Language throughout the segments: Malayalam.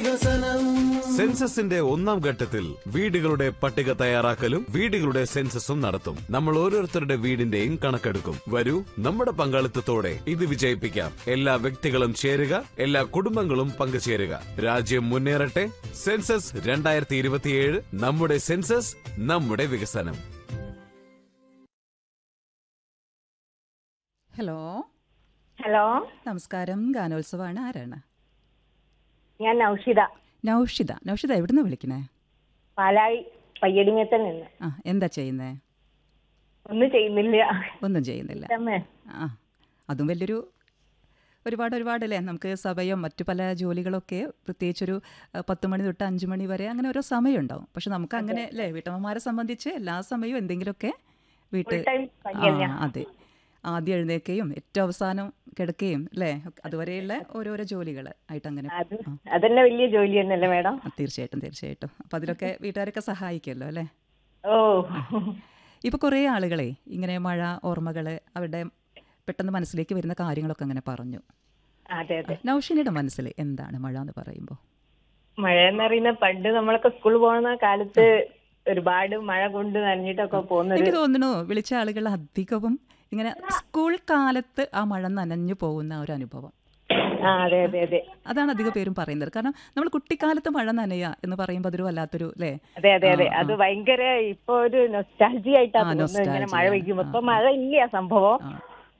വികസനം സെൻസസിന്റെ ഒന്നാം ഘട്ടത്തിൽ വീടുകളുടെ പട്ടിക തയ്യാറാക്കലും വീടുകളുടെ സെൻസസും നടത്തും നമ്മൾ ഓരോരുത്തരുടെ വീടിന്റെയും കണക്കെടുക്കും വരൂ നമ്മുടെ പങ്കാളിത്തത്തോടെ ഇത് വിജയിപ്പിക്കാം എല്ലാ വ്യക്തികളും ചേരുക എല്ലാ കുടുംബങ്ങളും പങ്കുചേരുക രാജ്യം മുന്നേറട്ടെ സെൻസസ് രണ്ടായിരത്തി ഇരുപത്തിയേഴ് നമ്മുടെ സെൻസസ് നമ്മുടെ വികസനം ഹലോ ഹലോ നമസ്കാരം ഗാനോത്സവമാണ് ആരാണ് ഞാൻ നൗഷിത നൗഷിത നൗഷിത എവിടുന്ന് വിളിക്കണേ പാലായി പയ്യടിമേത്തൽ നിന്ന് ആ എന്താ ചെയ്യുന്നേ ഒന്നും ചെയ്യുന്നില്ല ഒന്നും ചെയ്യുന്നില്ല അമ്മേ ആ അതും വലിയൊരു ഒരുപാട് ഒരുപാടല്ലേ നമുക്ക് സമയം മറ്റു പല ജോലികളൊക്കെ പ്രത്യേകിച്ചൊരു ആ, പത്ത് മണി തൊട്ട് അഞ്ച് മണി വരെ അങ്ങനെ ഓരോ സമയം ഉണ്ടാവും പക്ഷെ നമുക്ക് അങ്ങനെ അല്ലേ വീട്ടമ്മമാരെ സംബന്ധിച്ച് എല്ലാ സമയവും എന്തെങ്കിലുമൊക്കെ വീട്ട് Full time ആ പയ്യന്നെ. അതെ ആദ്യം എഴുന്നേൽക്കുകയും ഏറ്റവും അവസാനം കിടക്കുകയും അല്ലേ അതുവരെയുള്ള ഓരോരോ ജോലികൾ ആയിട്ട് അങ്ങനെ അത് അതന്നെ വലിയ ജോലി തന്നെയല്ലേ മേഡം ആ, തീർച്ചയായിട്ടും തീർച്ചയായിട്ടും അപ്പം അതിലൊക്കെ വീട്ടുകാരൊക്കെ സഹായിക്കുമല്ലോ അല്ലേ ഓ ഇപ്പോൾ കുറേ ആളുകളെ ഇങ്ങനെ മഴ ഓർമ്മകൾ അവരുടെ പെട്ടെന്ന് മനസ്സിലേക്ക് വരുന്ന കാര്യങ്ങളൊക്കെ അങ്ങനെ പറഞ്ഞു അതെ അതെ നൗഷിനയുടെ മനസ്സിൽ എന്താണ് മഴ എന്ന് പറയുമ്പോൾ മഴ എന്ന് പറയുന്ന പണ്ട് നമ്മളൊക്കെ സ്കൂളിൽ പോകുന്ന കാലത്ത് ഒരുപാട് മഴ കൊണ്ട് നനഞ്ഞിട്ടൊക്കെ പോകുന്നൊരു എനിക്ക് തോന്നുന്നു വിളിച്ച ആളുകൾ അധികവും ഇങ്ങനെ സ്കൂൾ കാലത്ത് ആ മഴ നനഞ്ഞു പോകുന്ന ഒരു അനുഭവം ആ അതെ അതെ അതെ അതാണ് അധിക പേരും പറയുന്നത് കാരണം നമ്മൾ കുട്ടിക്കാലത്ത് മഴ നനയുക എന്ന് പറയുമ്പോൾ അതൊരു വല്ലാത്തൊരു അല്ലേ അതെ അതെ അതെ ആ, അത് ഭയങ്കര ഇപ്പൊ ഒരു നൊസ്റ്റാൾജി ആയിട്ടാ ആ, തോന്നുന്നത് ഇങ്ങനെ മഴ nostalgia. പെയ്യുമ്പോ ആ, ഇപ്പൊ ആ. മഴ ഇല്ല സംഭവം ആ.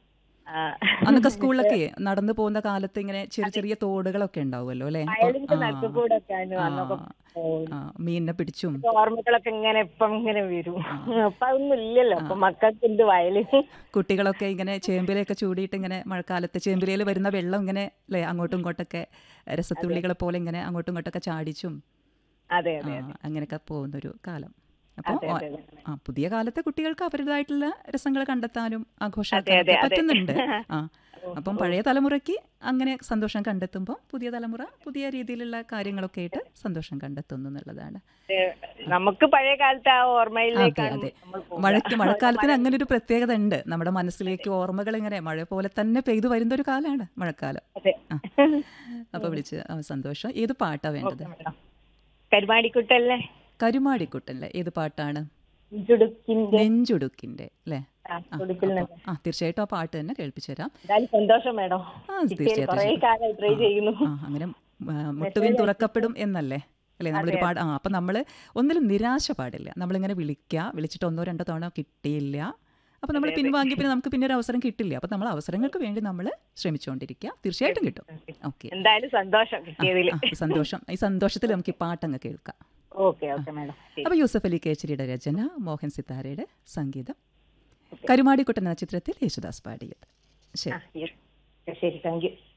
ആ. അന്നൊക്കെ സ്കൂളിലൊക്കെ നടന്നു പോകുന്ന കാലത്ത് ഇങ്ങനെ ചെറിയ ചെറിയ തോടുകളൊക്കെ ഉണ്ടാവുമല്ലോ അല്ലേ അപ്പൊ- വയലിന്റെ ആ, നടുക്കൂടെ ഒക്കെ ആയിരുന്നു അന്നൊക്കെ ആ, പോകുന്നത്. ആ, മീനിനെ പിടിച്ചും ഓർമ്മകളൊക്കെ ഇങ്ങനെ ഇപ്പം ഇങ്ങനെ വരും അപ്പൊ അതൊന്നും ഇല്ലല്ലോ അപ്പൊ മക്കൾക്ക് എന്ത് വയല് കുട്ടികളൊക്കെ ഇങ്ങനെ ചേമ്പിലൊക്കെ ചൂടിയിട്ട് ഇങ്ങനെ മഴക്കാലത്ത് ചേമ്പിലയിൽ വരുന്ന വെള്ളം ഇങ്ങനെ അല്ലേ അങ്ങോട്ടും ഇങ്ങോട്ടൊക്കെ രസത്തുള്ളികളെ പോലെ ഇങ്ങനെ അങ്ങോട്ടും ഇങ്ങോട്ടൊക്കെ ചാടിച്ചും അതെ ആ, അതെ അങ്ങനെയൊക്കെ പോകുന്നൊരു കാലം അപ്പോൾ അതെ, അതെ, അതെ. ആ പുതിയ കാലത്തെ കുട്ടികൾക്ക് അവരുടേതായിട്ടുള്ള രസങ്ങൾ കണ്ടെത്താനും അതെ, അതെ, ആഘോഷാക്കാനൊക്കെ അതെ. പറ്റുന്നുണ്ട് ആ അപ്പം പഴയ തലമുറയ്ക്ക് അങ്ങനെ സന്തോഷം കണ്ടെത്തുമ്പോൾ പുതിയ തലമുറ പുതിയ രീതിയിലുള്ള കാര്യങ്ങളൊക്കെ ആയിട്ട് സന്തോഷം കണ്ടെത്തുന്നു എന്നുള്ളതാണ് ഏ, നമുക്ക് പഴയ കാലത്തെ ആ അതെ ഓർമ്മയിലേക്കാണ് അതെ നമ്മൾ പോകുക. മഴയ്ക്ക് മഴക്കാലത്തിന് അങ്ങനെ ഒരു പ്രത്യേകത ഉണ്ട് നമ്മുടെ മനസ്സിലേക്ക് ഓർമ്മകൾ ഇങ്ങനെ മഴ പോലെ തന്നെ പെയ്തു വരുന്ന ഒരു കാലമാണ് മഴക്കാലം അതെ ആ. അപ്പൊ വിളിച്ച് ആ, സന്തോഷം ഏത് പാട്ടാ വേണ്ടത് കരുമാടിക്കുട്ടല്ലേ കരുമാടിക്കുട്ടല്ലേ ഏത് പാട്ടാണ് ചുടുക്കിന്റെ നെഞ്ചുടുക്കിന്റെ അല്ലേ ആ, ആ, ചുടുക്കിൽ അപ്പൊ- നിന്ന്. ആ തീർച്ചയായിട്ടും ആ പാട്ട് തന്നെ കേൾപ്പിച്ചു തരാം എന്തായാലും സന്തോഷം മേഡം ആ കിട്ടിയതിൽ തീർച്ചയായിട്ടും കുറേ തീർച്ചയായിട്ടും. കാലമായി ട്രൈ ചെയ്യുന്നു ആ അങ്ങനെ ആ, മുട്ടുവിൻ തുറക്കപ്പെടും എന്നല്ലേ അല്ലേ നമ്മൾ ഒരുപാട് ആ അപ്പം നമ്മൾ ഒന്നിലും നിരാശ പാടില്ല നമ്മളിങ്ങനെ വിളിക്കുക വിളിച്ചിട്ട് ഒന്നോ രണ്ടോ തവണ കിട്ടിയില്ല അപ്പം നമ്മൾ പിൻവാങ്ങി പിന്നെ നമുക്ക് പിന്നെ ഒരു അവസരം കിട്ടില്ല അപ്പം നമ്മൾ അവസരങ്ങൾക്ക് വേണ്ടി നമ്മൾ ശ്രമിച്ചുകൊണ്ടിരിക്കുക തീർച്ചയായിട്ടും കിട്ടും ഓക്കെ എന്തായാലും സന്തോഷം കിട്ടിയതിൽ സന്തോഷം ഈ സന്തോഷത്തിൽ നമുക്ക് ഈ പാട്ടങ്ങ് കേൾക്കാം ഓക്കെ ഓക്കെ മേഡം ശരി. അപ്പോൾ യൂസഫ് അലി കേച്ചരിയുടെ രചന മോഹൻ സിത്താരയുടെ സംഗീതം കരുമാടിക്കുട്ടൻ എന്ന ചിത്രത്തിൽ യേശുദാസ് പാടിയത് ശരി ആ, yes. ശരി താങ്ക് യു